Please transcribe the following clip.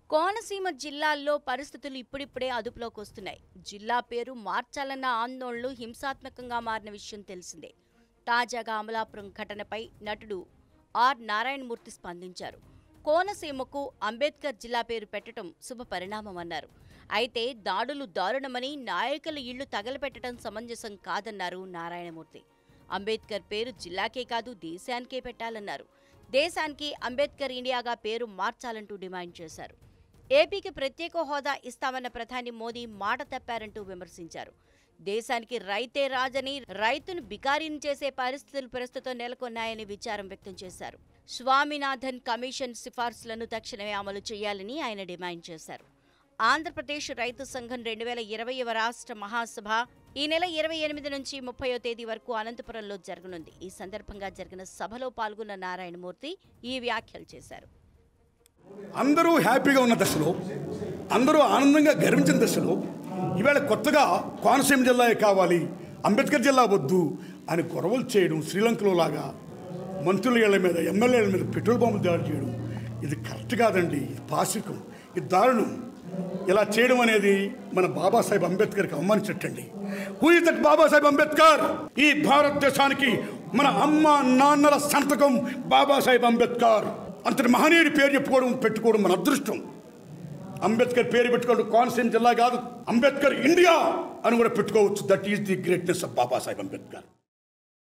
కోనసీమ జిల్లాల్లో పరిస్థితులు ఇప్పుడిప్పుడే అదుపులోకి వస్తున్నాయి జిల్లా పేరు మార్చాలన్న ఆందోళనలు హింసాత్మకంగా మారిన విషయం తెలిసిందే తాజాగా అమలాపురం ఘటనపై నటుడు ఆర్ నారాయణమూర్తి స్పందించారు కోనసీమకు అంబేద్కర్ జిల్లా పేరు పెట్టడం శుభ పరిణామమన్నారు అయితే దాడులు దారుణమని నాయకుల ఇళ్లు తగలపెట్టడం సమంజసం కాదన్నారు నారాయణమూర్తి అంబేద్కర్ పేరు జిల్లాకే కాదు దేశానికే పెట్టాలన్నారు దేశానికి అంబేద్కర్ ఇండియాగా పేరు మార్చాలంటూ డిమాండ్ చేశారు ఏపీకి ప్రత్యేక హోదా ఇస్తామన్న ప్రధాని మోదీ మాట తప్పారంటూ విమర్శించారు దేశానికి రైతే రాజని రైతును బికారిని చేసే పరిస్థితులు ప్రస్తుతం నెలకొన్నాయని విచారం వ్యక్తం చేశారు స్వామినాథన్ కమిషన్ సిఫార్సులను తక్షణమే అమలు చేయాలని ఆయన డిమాండ్ చేశారు ఆంధ్రప్రదేశ్ రైతు సంఘం రెండు వేల ఇరవైవ రాష్ట్ర మహాసభ ఈ నెల ఇరవై ఎనిమిది నుంచి ముప్పయో తేదీ వరకు అనంతపురంలో జరగనుంది ఈ సందర్భంగా జరిగిన సభలో పాల్గొన్న నారాయణమూర్తి ఈ వ్యాఖ్యలు చేశారు అందరూ హ్యాపీగా ఉన్న దశలో అందరూ ఆనందంగా గర్వించిన దశలో ఈవేళ కొత్తగా కోనసీమ జిల్లాయే కావాలి అంబేద్కర్ జిల్లా వద్దు అని గొడవలు చేయడం శ్రీలంకలో లాగా మంత్రుల ఇళ్ల మీద ఎమ్మెల్యేల మీద పెట్రోల్ బాంబులు దాడి చేయడం ఇది కరెక్ట్ కాదండి ఇది పాసికం ఇది దారుణం ఇలా చేయడం అనేది మన బాబాసాహెబ్ అంబేద్కర్కి అవమానించట్టండి who is that Babasaheb Ambedkar ఈ భారతదేశానికి మన అమ్మ నాన్నల సంతకం బాబాసాహెబ్ అంబేద్కర్ అంతటి మహనీయుడి పేరు చెప్పుకోవడం పెట్టుకోవడం మన అదృష్టం అంబేద్కర్ పేరు పెట్టుకోవడం కోనసీమ జిల్లా కాదు అంబేద్కర్ ఇండియా అని కూడా పెట్టుకోవచ్చు that is the greatness of Babasaheb Ambedkar